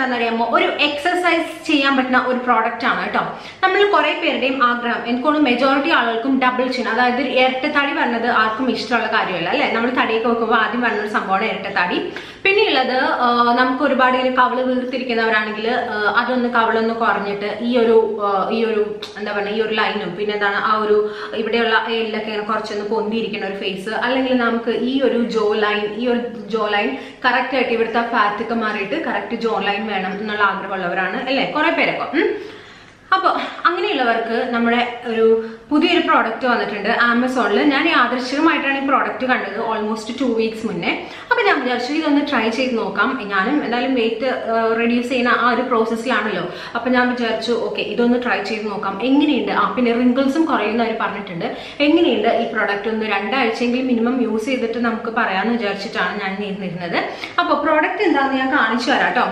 എന്താണെന്നറിയാമോ ഒരു എക്സസൈസ് ചെയ്യാൻ പറ്റുന്ന ഒരു പ്രോഡക്റ്റ് ആണ് കേട്ടോ നമ്മൾ കുറെ പേരുടെയും ആഗ്രഹം എനിക്കോട് മെജോറിറ്റി ആളുകൾക്കും ഡബിൾ ചിൻ അതായത് ഇരട്ട തടി വരുന്നത് ആർക്കും ഇഷ്ടമുള്ള കാര്യമല്ല അല്ലെ നമ്മൾ തടിയൊക്കെ വെക്കുമ്പോൾ ആദ്യം വരുന്ന ഒരു സംഭവമാണ് ഇരട്ട തടി പിന്നെയുള്ളത് ആ, നമുക്ക് ഒരുപാട് ഇങ്ങനെ കവള് വീർത്തിരിക്കുന്നവരാണെങ്കിൽ ആ, അതൊന്ന് കവളൊന്ന് കുറഞ്ഞിട്ട് ഈ ഒരു ആ, ഈ ഒരു എന്താ പറയുക ഈ ഒരു ലൈനും പിന്നെ എന്താണ് ആ ഒരു ഇവിടെയുള്ള എല്ലൊക്കെ ഇങ്ങനെ കുറച്ചൊന്ന് പൊന്തിയിരിക്കുന്ന ഒരു ഫേസ് അല്ലെങ്കിൽ നമുക്ക് ഈ ഒരു ജോ ലൈൻ ഈ ഒരു ജോ ലൈൻ കറക്റ്റ് ആയിട്ട് ഇവിടുത്തെ ഫാറ്റ് ഒക്കെ മാറിയിട്ട് കറക്റ്റ് ജോ ലൈൻ വേണം എന്നുള്ള ആഗ്രഹമുള്ളവരാണ് അല്ലേ കുറെ പേരൊക്കെ ഉം. അപ്പോൾ അങ്ങനെയുള്ളവർക്ക് നമ്മുടെ ഒരു പുതിയൊരു പ്രോഡക്റ്റ് വന്നിട്ടുണ്ട് ആമസോണിൽ ഞാൻ യാദൃശ്ചികമായിട്ടാണ് ഈ പ്രോഡക്റ്റ് കണ്ടത് ഓൾമോസ്റ്റ് ടു വീക്സ് മുന്നേ അപ്പോൾ ഞാൻ വിചാരിച്ചു ഇതൊന്ന് ട്രൈ ചെയ്ത് നോക്കാം ഞാനും എന്തായാലും വെയിറ്റ് റെഡ്യൂസ് ചെയ്യുന്ന ആ ഒരു പ്രോസസ്സിലാണല്ലോ അപ്പോൾ ഞാൻ വിചാരിച്ചു ഓക്കെ ഇതൊന്ന് ട്രൈ ചെയ്ത് നോക്കാം എങ്ങനെയുണ്ട് ആ പിന്നെ റിങ്കിൾസും കുറയുന്നവർ പറഞ്ഞിട്ടുണ്ട് എങ്ങനെയുണ്ട് ഈ പ്രോഡക്റ്റ് ഒന്ന് രണ്ടാഴ്ചയെങ്കിലും മിനിമം യൂസ് ചെയ്തിട്ട് നമുക്ക് പറയാമെന്ന് വിചാരിച്ചിട്ടാണ് ഞാൻ ഇരുന്നിരുന്നത് അപ്പോൾ പ്രോഡക്റ്റ് എന്താണെന്ന് ഞാൻ കാണിച്ചു തരാം കേട്ടോ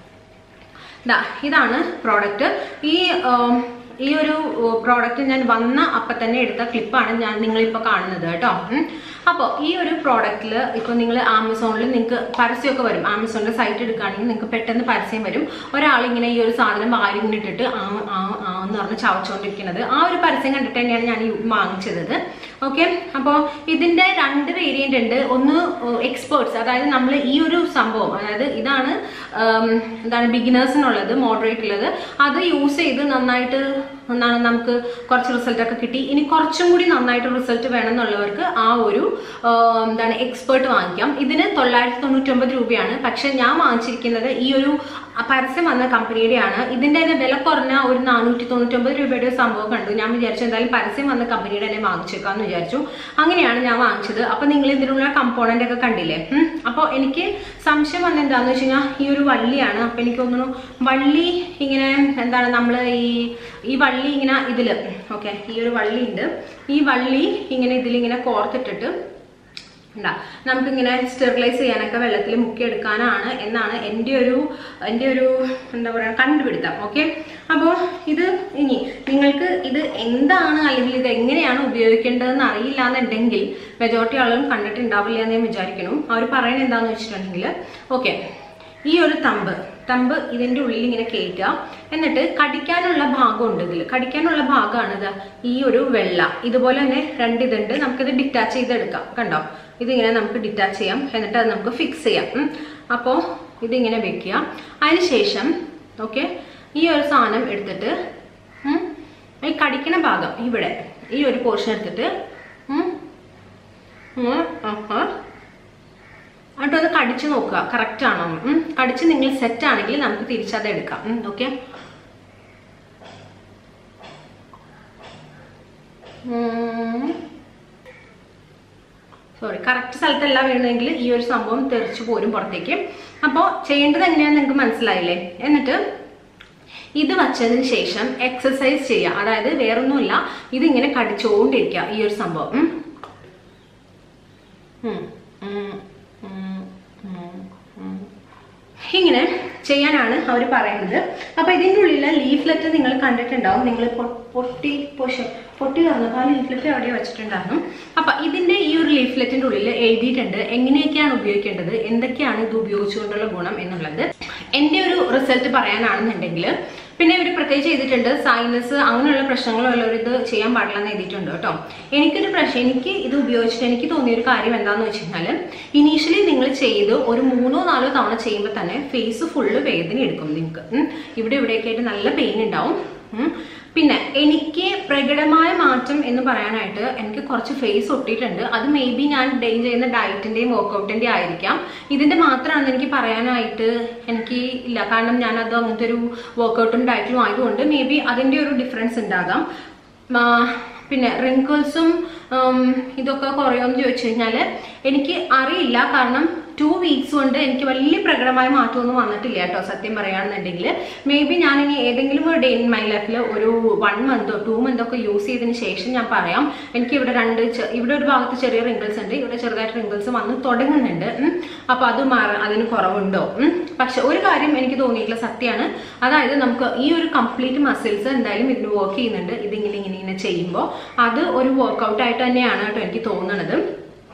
ദാ ഇതാണ് പ്രോഡക്റ്റ് ഈ ഉം, ഈ ഒരു പ്രോഡക്റ്റ് ഞാൻ വന്ന അപ്പം തന്നെ എടുത്ത ക്ലിപ്പാണ് ഞാൻ നിങ്ങളിപ്പോൾ കാണുന്നത് കേട്ടോ അപ്പോൾ ഈ ഒരു പ്രോഡക്റ്റിൽ ഇപ്പോൾ നിങ്ങൾ ആമസോണിൽ നിങ്ങൾക്ക് പരസ്യമൊക്കെ വരും ആമസോണിൻ്റെ സൈറ്റ് എടുക്കുകയാണെങ്കിൽ നിങ്ങൾക്ക് പെട്ടെന്ന് പരസ്യം വരും ഒരാളിങ്ങനെ ഈ ഒരു സാധനം വാരിങ്ങനെ ഇട്ടിട്ട് ആ ആ ആ എന്ന് പറഞ്ഞ് ചവച്ചുകൊണ്ടിരിക്കുന്നത് ആ ഒരു പരസ്യം കണ്ടിട്ട് തന്നെയാണ് ഞാൻ ഈ വാങ്ങിച്ചത് ഓക്കെ അപ്പോൾ ഇതിൻ്റെ രണ്ട് വേരിയൻ്റ് ഉണ്ട് ഒന്ന് എക്സ്പേർട്സ് അതായത് നമ്മൾ ഈ ഒരു സംഭവം അതായത് ഇതാണ് ഉം, എന്താണ് ബിഗിനേഴ്സിനുള്ളത് മോഡറേറ്റ് ഉള്ളത് അത് യൂസ് ചെയ്ത് നന്നായിട്ട് എന്താണ് നമുക്ക് കുറച്ച് റിസൾട്ട് ഒക്കെ കിട്ടി ഇനി കുറച്ചും കൂടി നന്നായിട്ട് റിസൾട്ട് വേണമെന്നുള്ളവർക്ക് ആ ഒരു ആ, എന്താണ് എക്സ്പേർട്ട് വാങ്ങിക്കാം ഇതിന് തൊള്ളായിരത്തി തൊണ്ണൂറ്റൊമ്പത് രൂപയാണ് പക്ഷെ ഞാൻ വാങ്ങിച്ചിരിക്കുന്നത് ഈ ഒരു പരസ്യം വന്ന കമ്പനിയുടെയാണ് ഇതിന്റെ തന്നെ വില കുറഞ്ഞ ഒരു നാനൂറ്റി തൊണ്ണൂറ്റൊമ്പത് രൂപയുടെ ഒരു സംഭവം കണ്ടു ഞാൻ വിചാരിച്ചു എന്തായാലും പരസ്യം വന്ന കമ്പനിയുടെ തന്നെ വാങ്ങിച്ചേക്കാന്ന് വിചാരിച്ചു അങ്ങനെയാണ് ഞാൻ വാങ്ങിച്ചത് അപ്പൊ നിങ്ങൾ ഇതിനുള്ള കമ്പോണന്റ് ഒക്കെ കണ്ടില്ലേ ഉം. അപ്പോൾ എനിക്ക് സംശയം വന്ന എന്താന്ന് വെച്ച് കഴിഞ്ഞാൽ ഈ ഒരു വള്ളിയാണ് അപ്പൊ എനിക്ക് തോന്നുന്നു വള്ളി ഇങ്ങനെ എന്താണ് നമ്മൾ ഈ ഈ വള്ളി ഇങ്ങനെ ഇതില് ഓക്കെ ഈ ഒരു വള്ളി ഉണ്ട് ഈ വള്ളി ഇങ്ങനെ ഇതിലിങ്ങനെ കോർത്തിട്ടിട്ട് ഉണ്ടാ നമുക്കിങ്ങനെ സ്റ്റെറിലൈസ് ചെയ്യാനൊക്കെ വെള്ളത്തിൽ മുക്കിയെടുക്കാനാണ് എന്നാണ് എൻ്റെ ഒരു എൻ്റെ ഒരു എന്താ പറയുക കണ്ടുപിടുത്തം ഓക്കെ അപ്പോൾ ഇത് ഇനി നിങ്ങൾക്ക് ഇത് എന്താണ് അല്ലെങ്കിൽ ഇത് എങ്ങനെയാണ് ഉപയോഗിക്കേണ്ടതെന്ന് അറിയില്ല എന്നുണ്ടെങ്കിൽ മെജോറിറ്റി ആളുകളും കണ്ടിട്ടുണ്ടാവില്ല എന്ന് ഞാൻ വിചാരിക്കുന്നു അവർ പറയുന്നത് എന്താണെന്ന് വെച്ചിട്ടുണ്ടെങ്കിൽ ഓക്കെ ഈ ഒരു തമ്പ് തമ്പ് ഇതിൻ്റെ ഉള്ളിൽ ഇങ്ങനെ കയറ്റുക എന്നിട്ട് കടിക്കാനുള്ള ഭാഗമുണ്ട് ഇതിൽ കടിക്കാനുള്ള ഭാഗമാണ് ഇത് ഈ ഒരു വെള്ള ഇതുപോലെ തന്നെ രണ്ട് ഇതുണ്ട് നമുക്കിത് ഡിറ്റാച്ച് ചെയ്തെടുക്കാം കണ്ടോ ഇതിങ്ങനെ നമുക്ക് ഡിറ്റാച്ച് ചെയ്യാം എന്നിട്ട് അത് നമുക്ക് ഫിക്സ് ചെയ്യാം ഉം. അപ്പോൾ ഇതിങ്ങനെ വെക്കുക അതിനുശേഷം ഓക്കെ ഈ ഒരു സാധനം എടുത്തിട്ട് ഉം, ഈ കടിക്കണ ഭാഗം ഇവിടെ ഈ ഒരു പോർഷൻ എടുത്തിട്ട് ഉം, ഉം, ആഹാ. എന്നിട്ട് അത് കടിച്ചു നോക്കുക കറക്റ്റ് ആണോ ഉം. കടിച്ച് നിങ്ങൾ സെറ്റ് ആണെങ്കിൽ നമുക്ക് തിരിച്ചത് എടുക്കാം ഓക്കെ സോറി കറക്റ്റ് സ്ഥലത്തല്ല വീണെങ്കിൽ ഈ ഒരു സംഭവം തെറിച്ചു പോരും പുറത്തേക്ക് അപ്പോൾ ചെയ്യേണ്ടത് എങ്ങനെയാണെന്ന് നിങ്ങൾക്ക് മനസ്സിലായില്ലേ എന്നിട്ട് ഇത് വച്ചതിന് ശേഷം എക്സസൈസ് ചെയ്യുക അതായത് വേറൊന്നുമില്ല ഇതിങ്ങനെ കടിച്ചുകൊണ്ടിരിക്കുക ഈ ഒരു സംഭവം ഉം. ഉം, ഉം, ഉം, ഉം, ഉം. ഇങ്ങനെ ചെയ്യാനാണ് അവർ പറയുന്നത് അപ്പൊ ഇതിൻ്റെ ഉള്ളിലെ ലീഫ്ലെറ്റ് നിങ്ങൾ കണ്ടിട്ടുണ്ടാവും നിങ്ങൾ പൊട്ടി പൊഷ പൊട്ടി തുറന്നപ്പോൾ ആ ലീഫ്ലെറ്റ് അവിടെ വെച്ചിട്ടുണ്ടായിരുന്നു അപ്പൊ ഇതിന്റെ ഈ ഒരു ലീഫ്ലെറ്റിന്റെ ഉള്ളിൽ എഴുതിയിട്ടുണ്ട് എങ്ങനെയൊക്കെയാണ് ഉപയോഗിക്കേണ്ടത് എന്തൊക്കെയാണ് ഇത് ഉപയോഗിച്ചുകൊണ്ടുള്ള ഗുണം എന്നുള്ളത് എൻ്റെ ഒരു റിസൾട്ട് പറയാനാണെന്നുണ്ടെങ്കിൽ പിന്നെ ഇവർ പ്രത്യേകിച്ച് ചെയ്തിട്ടുണ്ട് സൈനസ് അങ്ങനെയുള്ള പ്രശ്നങ്ങളുള്ളവർ ഇത് ചെയ്യാൻ പാടില്ല എന്ന് എഴുതിയിട്ടുണ്ട് കേട്ടോ എനിക്കൊരു പ്രശ്നം എനിക്ക് ഇത് ഉപയോഗിച്ചിട്ട് എനിക്ക് തോന്നിയ ഒരു കാര്യം എന്താണെന്ന് വെച്ച് കഴിഞ്ഞാൽ ഇനീഷ്യലി നിങ്ങൾ ചെയ്ത് ഒരു മൂന്നോ നാലോ തവണ ചെയ്യുമ്പോൾ തന്നെ ഫേസ് ഫുള്ള് വേദന എടുക്കും നിങ്ങൾക്ക് ഉം. ഇവിടെ ഇവിടെയൊക്കെ ആയിട്ട് നല്ല പെയിൻ ഉണ്ടാവും ഉം. പിന്നെ എനിക്ക് പ്രകടമായ മാറ്റം എന്ന് പറയാനായിട്ട് എനിക്ക് കുറച്ച് ഫേസ് ഒട്ടിയിട്ടുണ്ട് അത് മേ ബി ഞാൻ ഡെയിൻ ചെയ്യുന്ന ഡയറ്റിന്റെയും വർക്കൗട്ടിന്റെയും ആയിരിക്കാം ഇതിന്റെ മാത്രമാണ് എനിക്ക് പറയാനായിട്ട് എനിക്ക് ഇല്ല കാരണം ഞാൻ അത് അങ്ങനത്തെ ഒരു വർക്കൗട്ടും ഡയറ്റും ആയതുകൊണ്ട് മേ ബി അതിന്റെ ഒരു ഡിഫറൻസ് ഉണ്ടാകാം ആ, പിന്നെ റിങ്കിൾസും ഇതൊക്കെ കുറയുമെന്ന് ചോദിച്ചു കഴിഞ്ഞാൽ എനിക്ക് അറിയില്ല കാരണം ടു വീക്സ് കൊണ്ട് എനിക്ക് വലിയ പ്രകടമായ മാറ്റമൊന്നും വന്നിട്ടില്ല കേട്ടോ സത്യം പറയുകയാണെന്നുണ്ടെങ്കിൽ മേ ബി ഞാൻ ഇനി ഏതെങ്കിലും ഒരു ഡേ ഇൻ മൈ ലൈഫിൽ ഒരു വൺ മന്തോ ടു മന്തോ ഒക്കെ യൂസ് ചെയ്തതിന് ശേഷം ഞാൻ പറയാം എനിക്ക് ഇവിടെ രണ്ട് ചെ- ഇവിടെ ഒരു ഭാഗത്ത് ചെറിയ റിങ്കിൾസ് ഉണ്ട് ഇവിടെ ചെറുതായിട്ട് റിങ്കിൾസ് വന്ന് തുടങ്ങുന്നുണ്ട് ഉം. അപ്പൊ അത് മാറ അതിന് കുറവുണ്ടോ ഉം. പക്ഷെ ഒരു കാര്യം എനിക്ക് തോന്നിയിട്ടുള്ള സത്യമാണ് അതായത് നമുക്ക് ഈ ഒരു കംപ്ലീറ്റ് മസിൽസ് എന്തായാലും ഇതിന് വർക്ക് ചെയ്യുന്നുണ്ട് ഇതിങ്ങനെ ഇങ്ങനെ ഇങ്ങനെ ചെയ്യുമ്പോൾ അത് ഒരു വർക്കൗട്ട് ആയിട്ട് തന്നെയാണ് കേട്ടോ എനിക്ക് തോന്നുന്നത്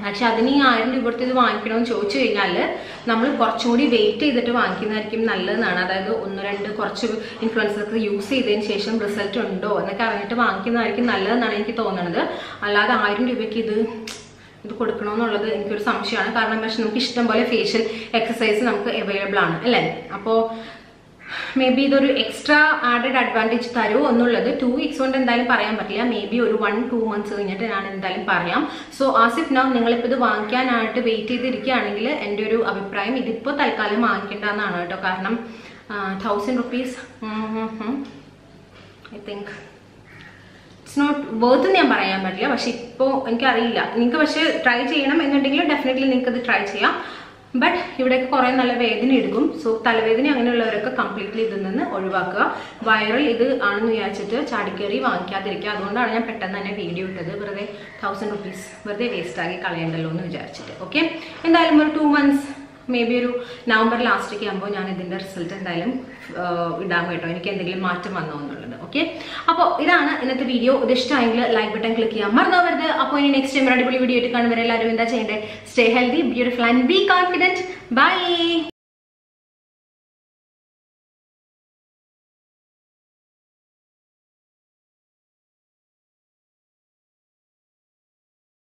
പക്ഷെ അതിന് ഈ ആയിരം രൂപ കൊടുത്ത് ഇത് വാങ്ങിക്കണമെന്ന് ചോദിച്ചു കഴിഞ്ഞാൽ നമ്മൾ കുറച്ചും കൂടി വെയിറ്റ് ചെയ്തിട്ട് വാങ്ങിക്കുന്നതായിരിക്കും നല്ലതെന്നാണ് അതായത് ഒന്ന് രണ്ട് കുറച്ച് ഇൻഫ്ലുവൻസർക്ക് യൂസ് ചെയ്തതിന് ശേഷം റിസൾട്ട് ഉണ്ടോ എന്നൊക്കെ അറിഞ്ഞിട്ട് വാങ്ങിക്കുന്നതായിരിക്കും നല്ലതെന്നാണ് എനിക്ക് തോന്നുന്നത് അല്ലാതെ ആയിരം രൂപയ്ക്ക് ഇത് ഇത് കൊടുക്കണമെന്നുള്ളത് എനിക്കൊരു സംശയമാണ് കാരണം പക്ഷെ നമുക്ക് ഇഷ്ടം പോലെ ഫേഷ്യൽ എക്സസൈസ് നമുക്ക് അവൈലബിൾ ആണ് അല്ലേ അപ്പോൾ മേ ബി ഇതൊരു എക്സ്ട്രാ ആഡഡ് അഡ്വാൻറ്റേജ് തരുമോ എന്നുള്ളത് ടു വീക്സ് കൊണ്ട് എന്തായാലും പറയാൻ പറ്റില്ല മേ ബി ഒരു വൺ ടു മന്ത്സ് കഴിഞ്ഞിട്ട് ഞാൻ എന്തായാലും പറയാം സോ ആസിഫ് നൗ നിങ്ങളിപ്പോൾ ഇത് വാങ്ങിക്കാനായിട്ട് വെയിറ്റ് ചെയ്തിരിക്കുകയാണെങ്കിൽ എൻ്റെ ഒരു അഭിപ്രായം ഇതിപ്പോൾ തൽക്കാലം വാങ്ങിക്കേണ്ടതെന്നാണ് കേട്ടോ കാരണം thousand rupees I think it's not worth ഞാൻ പറയാൻ പറ്റില്ല പക്ഷെ ഇപ്പോൾ എനിക്കറിയില്ല നിങ്ങൾക്ക് പക്ഷേ ട്രൈ ചെയ്യണം എന്നുണ്ടെങ്കിൽ ഡെഫിനറ്റ്ലി നിങ്ങൾക്ക് ഇത് ട്രൈ ചെയ്യാം ബട്ട് ഇവിടെയൊക്കെ കുറേ നല്ല വേദന എടുക്കും സോ തലവേദന അങ്ങനെയുള്ളവരൊക്കെ കംപ്ലീറ്റ്ലി ഇതിൽ നിന്ന് ഒഴിവാക്കുക വൈറൽ ഇത് ആണെന്ന് വിചാരിച്ചിട്ട് ചാടിക്കറി വാങ്ങിക്കാതിരിക്കുക അതുകൊണ്ടാണ് ഞാൻ പെട്ടെന്ന് തന്നെ വീഡിയോ ഇട്ടത് വെറുതെ തൗസൻഡ് റുപ്പീസ് വെറുതെ വേസ്റ്റ് ആക്കി കളയണ്ടല്ലോ എന്ന് വിചാരിച്ചിട്ട് ഓക്കെ എന്തായാലും ഒരു ടു മന്ത്സ് മേ ബി ഒരു നവംബർ ലാസ്റ്റൊക്കെ ആകുമ്പോൾ ഞാൻ ഇതിൻ്റെ റിസൾട്ട് എന്തായാലും ആഹ് ഇടാൻ കേട്ടോ എനിക്ക് എന്തെങ്കിലും മാറ്റം വന്നോ എന്നുള്ളത് ഓക്കെ അപ്പോൾ ഇതാണ് ഇന്നത്തെ വീഡിയോ ഇത് ഇഷ്ടമായെങ്കിൽ ലൈക്ക് ബട്ടൺ ക്ലിക്ക് ചെയ്യാൻ മറന്നവരുത് അപ്പോൾ ഇനി നെക്സ്റ്റ് ടൈം അടിപൊളി വീഡിയോ ആയിട്ട് കാണുമ്പോൾ എല്ലാവരും എന്താ ചെയ്യേണ്ടത് stay healthy beautiful and be confident by